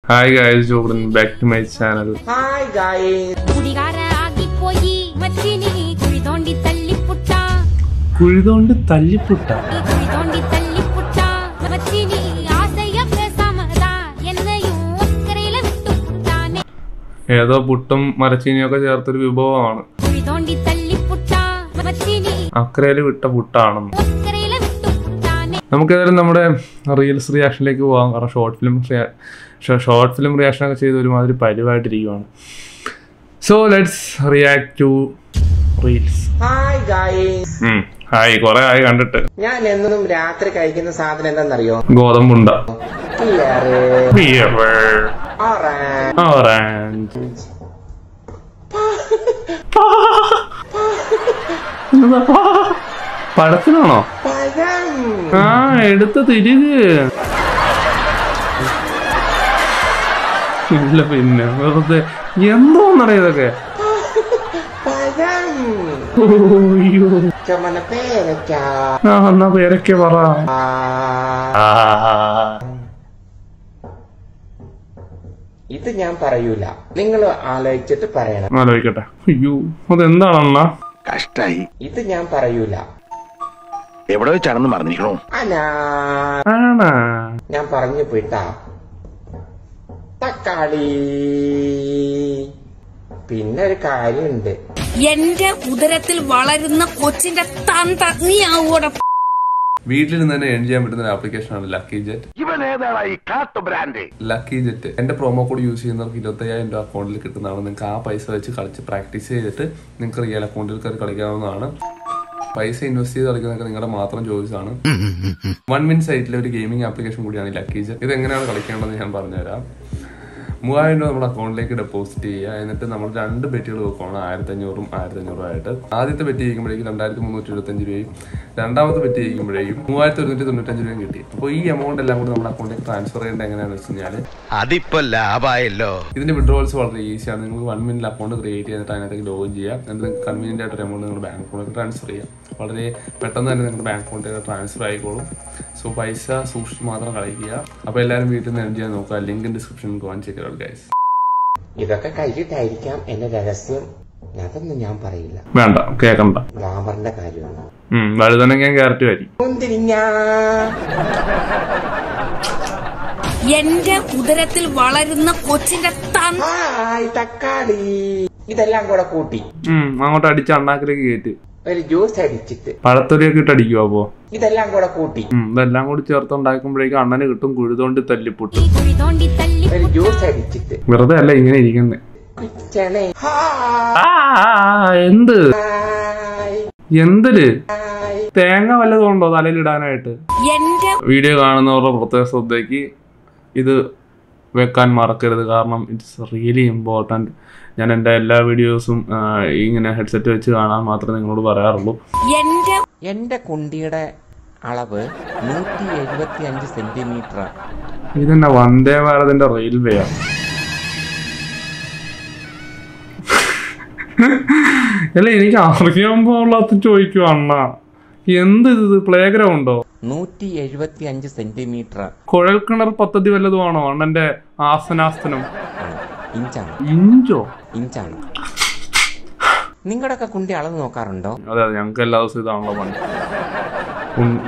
Hi guys Jobin back to my channel hi guys കുടികാര ആകിപ്പോയി മച്ചിനി കുഴി തോണ്ടി തല്ലിപ്പുട്ട കുഴിതോണ്ട് തല്ലിപ്പുട്ട കുഴി തോണ്ടി തല്ലിപ്പുട്ട മച്ചിനി ആസയ പേസാമതാ എന്നെയും അക്കരയില വിട്ടുപുട്ടാനെ ഏതോ പുട്ടും മരച്ചീനിയൊക്കെ ചേർത്തൊരു വിഭവമാണ് കുഴി തോണ്ടി തല്ലിപ്പുട്ട മച്ചിനി അക്കരയിൽ വിട്ട പുട്ടാണെന്ന് അക്കരയില വിട്ടുപുട്ടാനെ നമുക്ക് ഏതായാലും നമ്മുടെ റീൽസ് റിയാക്ഷനിലേക്ക് പോകാം കാരണം short film short film reaction ഒക്കെ ചെയ്ത് ഒരുമാതിരി പരിവായിട്ടിരിക്കുവാണ് so let's react to reels hi guys hi കുറെ ആയി കണ്ടിട്ട് ഞാൻ എന്നും രാത്രി കഴിക്കുന്ന സാധനം എന്താണെന്നറിയോ ഗോതമ്പുണ്ട കിയറ് Beer. ഓറഞ്ച് ഓറഞ്ച് എന്നതാ പാ? പഴത്തിനാണോ പഴം ആ എടുത്ത് തിരികെ ഇല്ല പിന്നെ വെറുതെ എന്തോന്നറിയ ഇതൊക്കെ പഴം ഓയ്യോ ചുമന്ന പേരയ്ക്ക ആ എന്നാ പേരൊക്കെ പറ ആ, ആ. ഇത് ഞാൻ പറയൂല നിങ്ങൾ ആലോചിച്ചിട്ട് പറയണം ആലോചിക്കട്ടെ അയ്യോ അതെന്താണെന്നാ കഷ്ടായി ഇത് ഞാൻ പറയൂല എവിടെ വെച്ചാണെന്ന് മറന്നിരിക്കണോ അനാ ആണാ ഞാൻ പറഞ്ഞു പോയിട്ടാ തക്കാളി പിന്നെ ഒരു കാര്യമുണ്ട് എന്റെ ഉദരത്തിൽ വളരുന്ന കൊച്ചിന്റെ തന്ത നീ ആവൂടെ വീട്ടിലിരുന്ന് തന്നെ ഏൺ ചെയ്യാൻ പറ്റുന്ന ഒരു ആപ്ലിക്കേഷനാണ് ലക്കി ജെറ്റ് ഇവൻ ഏതാണ് ഈ കാട്ടു ബ്രാൻഡ് ലക്കി ജെറ്റ് എന്റെ പ്രൊമോ കോഡ് യൂസ് ചെയ്യുന്നവർക്ക് ഇരുപത്തയ്യായിരം രൂപ അക്കൗണ്ടിൽ കിട്ടുന്നതാണ് നിങ്ങൾക്ക് ആ പൈസ വെച്ച് കളിച്ച് പ്രാക്ടീസ് ചെയ്തിട്ട് നിങ്ങൾക്ക് റിയൽ അക്കൗണ്ടിൽ കയറി കളിക്കാവുന്നതാണ് പൈസ ഇൻവെസ്റ്റ് ചെയ്ത് കളിക്കുന്നതൊക്കെ നിങ്ങളുടെ മാത്രം ചോയ്സ് ആണ് വൺ മിൻ സൈറ്റിലെ ഒരു ഗെയിമിംഗ് ആപ്ലിക്കേഷൻ കൂടിയാണ് ഈ ലക്കി ജെറ്റ് ഇത് എങ്ങനെയാണ് കളിക്കേണ്ടതെന്ന് ഞാൻ പറഞ്ഞുതരാം മൂവായിരം രൂപ നമ്മുടെ അക്കൗണ്ടിലേക്ക് ഡെപ്പോസിറ്റ് ചെയ്യുക എന്നിട്ട് നമ്മൾ രണ്ട് ബെറ്റുകൾ വെക്കുകയാണ് ആയിരത്തി അഞ്ഞൂറും ആയിരത്തി അഞ്ഞൂറും ആയിട്ട് ആദ്യത്തെ ബെറ്റ് ചെയ്യുമ്പോഴേക്കും രണ്ടായിരത്തി മുന്നൂറ്റി എഴുപത്തഞ്ച് രൂപയും രണ്ടാമത്തെ ബെറ്റ് ചെയ്യുമ്പോഴേക്കും മൂവായിരത്തി ഒരുന്നൂറ്റി തൊണ്ണൂറ്റഞ്ച് രൂപയും കിട്ടി അപ്പോൾ ഈ എമൗണ്ട് എല്ലാം കൂടി നമ്മുടെ അക്കൗണ്ടിലേക്ക് ട്രാൻസ്ഫർ ചെയ്യേണ്ടത് എങ്ങനെയാണെന്ന് വെച്ച് കഴിഞ്ഞാൽ അതിപ്പോ ലാഭായല്ലോ ഇതിന്റെ വിഡ്രോൾസ് വളരെ ഈസിയാണ് നിങ്ങൾക്ക് വൺ മിനിറ്റ് അക്കൗണ്ട് ക്രിയേറ്റ് ചെയ്തിട്ട് അതിനകത്തേക്ക് ലോഗിൻ ചെയ്യാം എന്നിട്ട് നിങ്ങൾക്ക് കൺവീനിയന്റ് ആയിട്ട് ഒരു എമൗണ്ട് നിങ്ങളുടെ ബാങ്ക് അക്കൗണ്ടിലേക്ക് ട്രാൻസ്ഫർ ചെയ്യാം വളരെ പെട്ടെന്ന് തന്നെ നിങ്ങളുടെ ബാങ്ക് അക്കൗണ്ടിലേക്ക് ട്രാൻസ്ഫർ ആയിക്കോളും സോ പൈസ സൂക്ഷിച്ച് മാത്രം കളിക്കുക അപ്പോൾ എല്ലാവരും വീട്ടിൽ നിന്ന് എൻ ചെയ്യാൻ നോക്കുക ലിങ്ക് ഡിസ്ക്രിപ്ഷനിൽ പോകാൻ ചെക്ക് ഗൈസ് ഇതൊക്കെ കഴിഞ്ഞിട്ടായിരിക്കാം എന്റെ രഹസ്യം അതൊന്നും ഞാൻ പറയില്ല വേണ്ട കേക്കണ്ട ഗ്ലാമറിന്റെ കാര്യമാണ് ഉം, വഴുതനങ്ങ ക്യാരറ്റ് വരി മുന്തിരിങ്ങ എന്റെ ഉദരത്തിൽ വളരുന്ന കൊച്ചിന്റെ തന്ത ഹായ് തക്കാളി ഇതെല്ലാം കൂടെ കൂട്ടി ഉം, അങ്ങോട്ട് അടിച്ച് അണ്ണാക്കിലേക്ക് കയറ്റി ഒരു ജ്യൂസ് അടിച്ചിട്ട് പഴത്തൊലിയൊക്കെ ഇട്ട് അടിക്കുവോ അപ്പോ ഇതെല്ലാം കൂടെ കൂട്ടി ഉം, ഇതെല്ലാം കൂടി ചേർത്ത് ഉണ്ടാക്കുമ്പോഴേക്കും അണ്ണന് കിട്ടും കുഴുതോണ്ടി തല്ലിപ്പൊട്ട് കുഴി തോണ്ടി ഒരു തല്ലിപ്പുട്ട ജ്യൂസ് അടിച്ചിട്ട് വെറുതെ അല്ല ഇങ്ങനെ ഇരിക്കുന്നത് കുച്ചണേ എന്ത് ഹായ് എന്തില് ഹായ് തേങ്ങ വല്ലതും ഉണ്ടോ തലയിലിടാനായിട്ട് എന്റെ വീഡിയോ കാണുന്നവരുടെ പ്രത്യേക ശ്രദ്ധയ്ക്ക് ഇത് വെക്കാൻ മറക്കരുത് കാരണം ഇറ്റ്സ് റിയലി ഇമ്പോർട്ടൻറ്റ് ഞാൻ എൻ്റെ എല്ലാ വീഡിയോസും ഇങ്ങനെ ഹെഡ്സെറ്റ് വെച്ച് കാണാൻ മാത്രമേ നിങ്ങളോട് പറയാറുള്ളൂ എന്റെ എന്റെ കുണ്ടിയുടെ അളവ് നൂറ്റി എഴുപത്തി അഞ്ച് സെന്റിമീറ്റർ ഇതെന്നെ വന്ദേ ഭാരതിന്റെ റെയിൽവേ ആണ് അല്ല എനിക്ക് അറിയാൻ പാടില്ലാത്ത ചോദിക്കും അണ്ണ എന്ത് ഇത് പ്ലേ ഗ്രൗണ്ടോ നൂറ്റി എഴുപത്തി അഞ്ച് സെന്റിമീറ്റർ കുഴൽക്കിണർ പദ്ധതി വല്ലതുമാണോ അണ്ണന്റെ ആസനാസ്തനം ആണ് ഇഞ്ചാണ് ഇഞ്ചോ ഇഞ്ചാണ് നിങ്ങളുടെയൊക്കെ കുണ്ടി അളവ് നോക്കാറുണ്ടോ അതെ അതെ ഞങ്ങൾക്ക് എല്ലാ ദിവസവും ഇതാണല്ലോ പണി ഉം.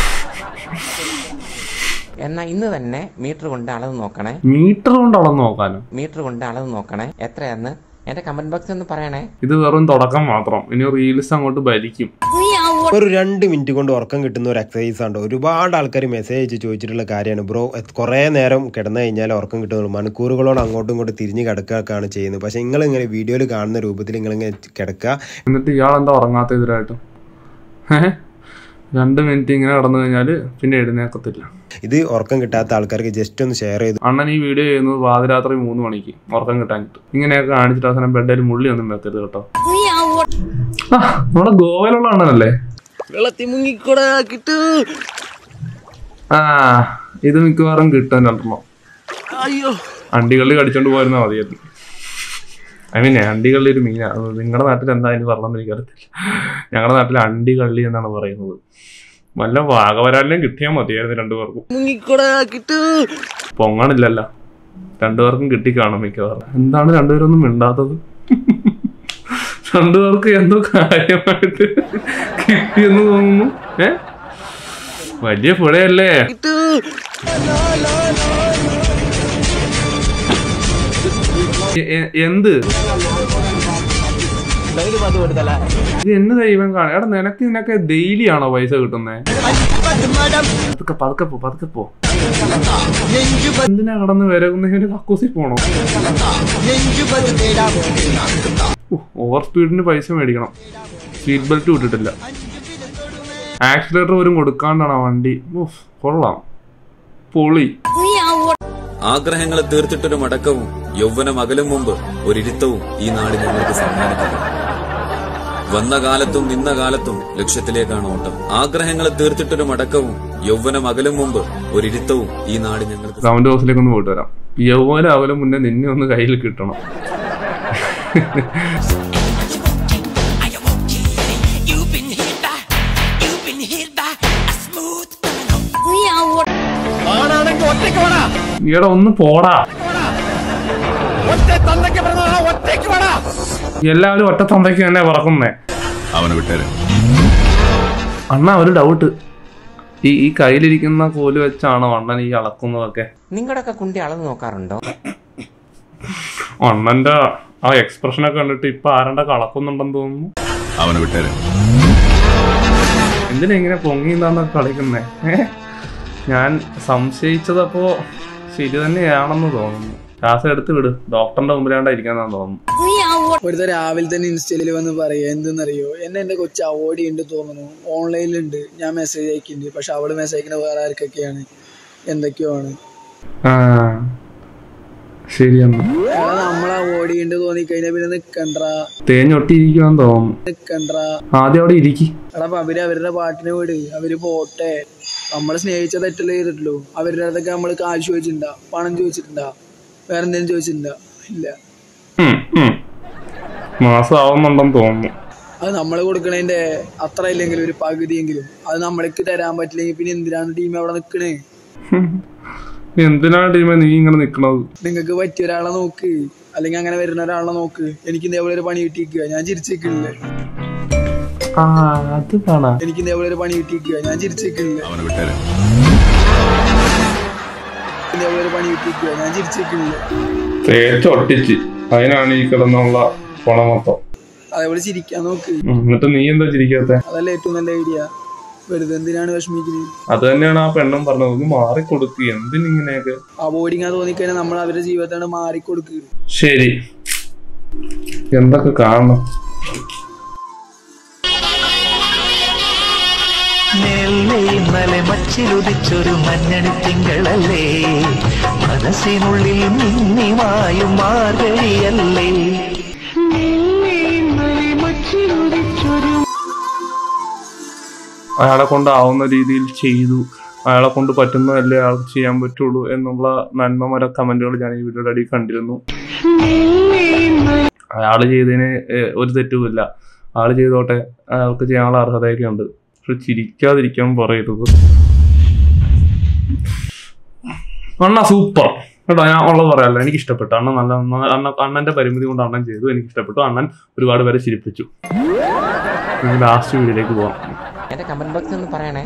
എന്നാ ഇന്ന് തന്നെ മീറ്റർ കൊണ്ട് അളവ് നോക്കണേ മീറ്റർ കൊണ്ട് അളന്ന് നോക്കാനോ മീറ്റർ കൊണ്ട് അളവ് നോക്കണേ എത്രയാന്ന് എന്റെ കമന്റ് ബോക്സിൽ ഒന്ന് പറയണേ ഇത് വെറും തുടക്കം മാത്രം ഇനി റീൽസ് അങ്ങോട്ട് ഭരിക്കും നീ ആവൂടെ ഒരു രണ്ട് മിനിറ്റ് കൊണ്ട് ഉറക്കം കിട്ടുന്ന ഒരു എക്സസൈസ് ആണ് ഒരുപാട് ആൾക്കാർ മെസ്സേജ് അയച്ച് ചോദിച്ചിട്ടുള്ള കാര്യമാണ് ബ്രോ കുറേ നേരം കിടന്നു കഴിഞ്ഞാൽ ഉറക്കം കിട്ടുന്നുള്ളൂ മണിക്കൂറുകളോട് അങ്ങോട്ടും ഇങ്ങോട്ടും തിരിഞ്ഞ് കിടക്കുകയൊക്കെയാണ് ചെയ്യുന്നത് പക്ഷേ നിങ്ങൾ ഇങ്ങനെ വീഡിയോയിൽ കാണുന്ന രൂപത്തിൽ നിങ്ങൾ ഇങ്ങനെ കിടക്കുക എന്നിട്ട് ഇയാൾ എന്താ ഉറങ്ങാത്ത ഇതിലായിട്ടും ഏഹ് രണ്ട് മിനിറ്റ് ഇങ്ങനെ കടന്നു കഴിഞ്ഞാൽ പിന്നെ എഴുന്നേക്കത്തില്ല ഇത് ഉറക്കം കിട്ടാത്ത ആൾക്കാർക്ക് ജസ്റ്റ് ഒന്ന് ഷെയർ ചെയ്ത് അണ്ണൻ ഈ വീഡിയോ ചെയ്യുന്നത് പാതിരാത്രി മൂന്ന് മണിക്ക് ഉറക്കം കിട്ടാനിട്ട് ഇങ്ങനെയൊക്കെ കാണിച്ചിട്ട് അവസാനം ബെഡിൽ മുള്ളി ഒന്നും വെക്കരുത് കേട്ടോ നീ ആവൂടെ ആ നമ്മുടെ ഗോവയിലുള്ള അണ്ണനല്ലേ ആ ഇത് മിക്കവാറും കിട്ടാൻ രണ്ടെണ്ണം അണ്ടികള്ളി കടിച്ചോണ്ട് പോയിരുന്നാ മതിയായിരുന്നു ഐ മീൻ അണ്ടികള്ളി ഒരു മീനാ അത് നിങ്ങളുടെ നാട്ടിൽ എന്താ അതിന് പറഞ്ഞെന്ന് എനിക്കറിയത്തില്ല ഞങ്ങളുടെ നാട്ടിൽ അണ്ടികള്ളി എന്നാണ് പറയുന്നത് വല്ല വാഗവരാലിനെയും കിട്ടിയാൽ മതിയായിരുന്നു രണ്ടുപേർക്കും പൊങ്ങണില്ലല്ലോ രണ്ടുപേർക്കും കിട്ടിക്കാണും മിക്കവാറും എന്താണ് രണ്ടുപേരൊന്നും മിണ്ടാത്തത് രണ്ടുപേർക്ക് എന്തോ കാര്യമായിട്ട് കിട്ടിയെന്ന് തോന്നുന്നു ഏ വലിയ പുഴയല്ലേ എ- എ- എന്ത് ഇത് എന്ന് ദൈവം കാണാം എടാ നിനക്ക് നിനക്ക് ഡെയിലി ആണോ പൈസ കിട്ടുന്നേ പതുക്കെ പതുക്കെ പോ പതുക്കെ പോ എന്തിനാ കടന്ന് വിരകുന്നതിന് കക്കൂസി പോണോ ഓവർ സ്പീഡിന് പൈസ മേടിക്കണം സീറ്റ് ബെൽറ്റ് വിട്ടിട്ടില്ല ആക്സിലേറ്റർ പോലും കൊടുക്കാണ്ടാണ് ആ വണ്ടി ഉഫ്, കൊള്ളാം പൊളി നീ ആ ആഗ്രഹങ്ങളെ തീർത്തിട്ടൊരു മടക്കവും യൗവനം അകലും മുമ്പ് ഒരിരുത്തവും ഈ നാട് ഞങ്ങൾക്ക് സമ്മാനിക്കുന്നു വന്ന കാലത്തും നിന്ന കാലത്തും ലക്ഷ്യത്തിലേക്കാണ് ഓട്ടം ആഗ്രഹങ്ങളെ തീർത്തിട്ടൊരു മടക്കവും യൗവനം അകലും മുമ്പ് ഒരിരുത്തവും ഈ നാട് ഞങ്ങൾക്ക് കമന്റ് ബോക്സിലേക്ക് ഒന്ന് പോയിട്ട് വരാം യൗവനം അവലും മുന്നേ നിന്നെ ഒന്ന് കയ്യിൽ കിട്ടണം നീ ആ ഈടെ ഒന്ന് പോടാ എല്ലാവരും ഒറ്റ തന്തയ്ക്ക് തന്നെ പറക്കുന്നേ അവനെ വിട്ടേരെ അണ്ണ ഒരു ഡൗട്ട് ഈ ഈ കയ്യിലിരിക്കുന്ന കോല് വെച്ചാണോ അണ്ണൻ ഈ അളക്കുന്നതൊക്കെ നിങ്ങളുടെയൊക്കെ കുണ്ടി അളന്ന് നോക്കാറുണ്ടോ അണ്ണന്റെ ആ എക്സ്പ്രഷൻ ഒക്കെ കണ്ടിട്ട് ഇപ്പൊ ആരണ്ട കളക്കുന്നുണ്ടെന്ന് തോന്നുന്നു അവനെ വിട്ടേരെ എന്തിനാ ഇങ്ങനെ പൊങ്ങിന്നാന്നൊക്കെ കളിക്കുന്നേ ഏ ഞാൻ സംശയിച്ചതപ്പോ ശരി തന്നെയാണെന്ന് തോന്നുന്നു ശ്വാസം എടുത്ത് വിട് ഡോക്ടറിന്റെ മുമ്പിലാണ്ടായിരിക്കാന്നാന്ന് തോന്നുന്നു നീ ആ ഒരുത്ത രാവിലെ തന്നെ ഇൻസ്റ്റയിൽ വന്ന് പറയുക എന്തെന്നറിയോ എന്നെ എന്റെ കൊച്ചു അവോയ്ഡ് ചെയ്യുന്നുണ്ട് തോന്നുന്നു ഓൺലൈനിലുണ്ട് ഞാൻ മെസ്സേജ് അയക്കുന്നുണ്ട് പക്ഷെ അവള് മെസ്സേജ് അയക്കുന്ന വേറെ ആർക്കൊക്കെയാണ് എന്തൊക്കെയോ ആണ് ആ ശരിയെന്ന് എടാ നമ്മളെ അവോയ്ഡ് ചെയ്യുന്നുണ്ട് തോന്നിക്കഴിഞ്ഞാൽ പിന്നെ നിക്കണ്ടാ തേഞ്ഞൊട്ടിയിരിക്കുവാന്ന് തോന്നുന്നു നിക്കണ്ടാ ആദ്യം അവിടെ ഇരിക്കി എടാ അപ്പൊ അവര് അവരുടെ പാട്ടിനെ വിട് അവര് പോട്ടെ നമ്മളെ സ്നേഹിച്ച തെറ്റല്ലേ ചെയ്തിട്ടുള്ളൂ അവരുടെ അടുത്തൊക്കെ നമ്മൾ കാശ് ചോദിച്ചിട്ടുണ്ടാ പണം ചോദിച്ചിട്ടുണ്ടാ വേറെ എന്തെങ്കിലും ചോദിച്ചിട്ടുണ്ടാ ഇല്ല മാസം ആവുന്നുണ്ടെന്ന് തോന്നുന്നു അത് നമ്മൾ കൊടുക്കണതിന്റെ അത്ര ഇല്ലെങ്കിലും ഒരു പകുതിയെങ്കിലും അത് നമ്മൾക്ക് തരാൻ പറ്റില്ലെങ്കിൽ പിന്നെ എന്തിനാണ് ടീം അവിടെ നിക്കണേ എന്തിനാണ് ടീമെ നീ ഇങ്ങനെ നിക്കണത് നിങ്ങൾക്ക് പറ്റിയ ഒരാളെ നോക്ക് അല്ലെങ്കിൽ അങ്ങനെ വരുന്ന ഒരാളെ നോക്ക് എനിക്ക് ഇതേപോലെ ഒരു പണി കിട്ടിയിരിക്കുക ഞാൻ ചിരിച്ചേക്കില്ലേ ആ അത് കാണാ എനിക്ക് ഇതേപോലെ ഒരു പണി കിട്ടിയിരിക്കുക ഞാൻ ചിരിച്ചേക്കില്ലേ അവനെ വിട്ടേരെ ഇതേപോലെ ഒരു പണി കിട്ടിയിരിക്കുക ഞാൻ ചിരിച്ചേക്കില്ലേ തേച്ചൊട്ടിച്ച് അതിനാണ് ഈ കിടന്നുള്ള പണം മൊത്തം അതേപോലെ ചിരിക്കാൻ നോക്ക് ഉം, എന്നിട്ട് നീ എന്താ ചിരിക്കാത്ത അതല്ല ഏറ്റവും നല്ല ഐഡിയ വെറുതെ എന്തിനാണ് വിഷമിക്കുന്നത് അത് തന്നെയാണ് ആ പെണ്ണും പറഞ്ഞത് ഒന്ന് മാറിക്കൊടുക്ക് എന്തിനിങ്ങനെയൊക്കെ അവോയ്ഡിങ് തോന്നിക്കഴിഞ്ഞാൽ നമ്മൾ അവരുടെ ജീവിതത്താണ് മാറിക്കൊടുക്കുക ശരി എന്തൊക്കെ കാണണം മെല്ലെ ഇന്നലെ മച്ചിലുദിച്ചൊരു മഞ്ഞണി തിങ്കളല്ലേ മനസ്സിനുള്ളിൽ മിന്നിമായും മാർഗഴിയല്ലേ അയാളെ കൊണ്ടാവുന്ന രീതിയിൽ ചെയ്തു അയാളെ കൊണ്ട് പറ്റുന്നതല്ലേ അയാൾക്ക് ചെയ്യാൻ പറ്റുള്ളൂ എന്നുള്ള നന്മമര കമന്റുകൾ ഞാൻ ഈ വീഡിയോയുടെ അടിയിൽ കണ്ടിരുന്നു അയാൾ ചെയ്തതിന് ഏഹ്, ഒരു തെറ്റുമില്ല ആള് ചെയ്തോട്ടെ അയാൾക്ക് ചെയ്യാനുള്ള അർഹതയൊക്കെ ഉണ്ട് പക്ഷെ ചിരിക്കാതിരിക്കാൻ പറയരുത് അണ്ണ സൂപ്പർ കേട്ടോ ഞാൻ ഉള്ളത് പറയാമല്ലോ എനിക്ക് ഇഷ്ടപ്പെട്ടു അണ്ണൻ നല്ല നല്ല- അണ്ണ അണ്ണന്റെ പരിമിതി കൊണ്ട് അണ്ണൻ ചെയ്തു എനിക്ക് ഇഷ്ടപ്പെട്ടു അണ്ണൻ ഒരുപാട് പേരെ ചിരിപ്പിച്ചു ലാസ്റ്റ് വീഡിയോയിലേക്ക് പോവാം എന്റെ കമന്റ് ബോക്സിൽ ഒന്ന് പറയണേ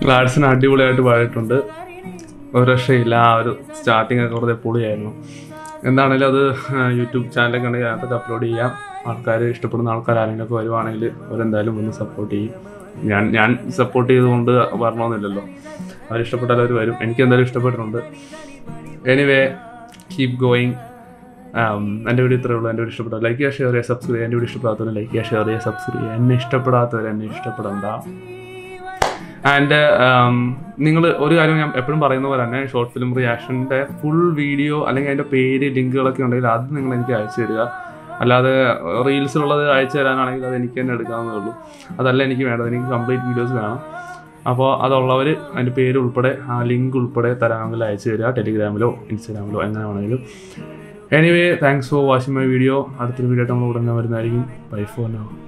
ഗ്ലാഡ്സിന് അടിപൊളിയായിട്ട് പാടിയിട്ടുണ്ട് ഒരു രക്ഷയില്ല ആ ഒരു സ്റ്റാർട്ടിങ് ഒക്കെ വെറുതെ പൊളിയായിരുന്നു എന്താണേലും അത് യൂട്യൂബ് ചാനലൊക്കെ ഉണ്ടെങ്കിൽ അതിനകത്തൊക്കെ അപ്ലോഡ് ചെയ്യാം ആൾക്കാർ ഇഷ്ടപ്പെടുന്ന ആൾക്കാർ ആരെങ്കിലും ഒക്കെ വരുവാണെങ്കിൽ അവരെന്തായാലും ഒന്ന് സപ്പോർട്ട് ചെയ്യും ഞാൻ ഞാൻ സപ്പോർട്ട് ചെയ്തുകൊണ്ട് വരണമെന്നില്ലല്ലോ അവരിഷ്ടപ്പെട്ടാൽ അവർ വരും എനിക്ക് എന്തായാലും ഇഷ്ടപ്പെട്ടിട്ടുണ്ട് എനിവേ കീപ് ഗോയിങ് എൻ്റെ വീഡിയോ ഇത്രയേ ഉള്ളൂ എൻ്റെ വീഡിയോ ഇഷ്ടപ്പെട്ടു ലൈക്ക് ചെയ്യുക ഷെയർ ചെയ്യുക സബ്സ്ക്രൈബ് ചെയ്യുക എൻ്റെ വീഡിയോ ഇഷ്ടപ്പെടാത്തവരെ ലൈക്ക് ചെയ്യുക ഷെയർ ചെയ്യുക സബ്സ്ക്രൈബ് ചെയ്യുക എന്നെ ഇഷ്ടപ്പെടാത്തവരെ എന്നെ ഇഷ്ടപ്പെടണ്ട ആൻഡ് നിങ്ങൾ ഒരു കാര്യം ഞാൻ എപ്പോഴും പറയുന്ന പോലെ തന്നെ ഷോർട്ട് ഫിലിം റിയാക്ഷൻ്റെ ഫുൾ വീഡിയോ അല്ലെങ്കിൽ അതിൻ്റെ പേര് ലിങ്കുകളൊക്കെ ഉണ്ടെങ്കിൽ അത് നിങ്ങൾ എനിക്ക് അയച്ചു തരിക അല്ലാതെ റീൽസിലുള്ളത് അയച്ചു തരാനാണെങ്കിൽ അത് എനിക്ക് തന്നെ എടുക്കാവുന്നതേ ഉള്ളൂ അതല്ല എനിക്ക് വേണ്ടത് എനിക്ക് കംപ്ലീറ്റ് വീഡിയോസ് വേണം അപ്പോൾ അതുള്ളവർ അതിൻ്റെ പേര് ഉൾപ്പെടെ ആ ലിങ്ക് ഉൾപ്പെടെ തരാമെങ്കിൽ അയച്ചു തരിക ടെലിഗ്രാമിലോ ഇൻസ്റ്റാഗ്രാമിലോ എങ്ങനെ വേണമെങ്കിലും anyway thanks for watching my video അടുത്തൊരു വീഡിയോ ആയിട്ട് നമ്മൾ ഉടനെ വരുന്നതായിരിക്കും ബൈ ഫോർ നോ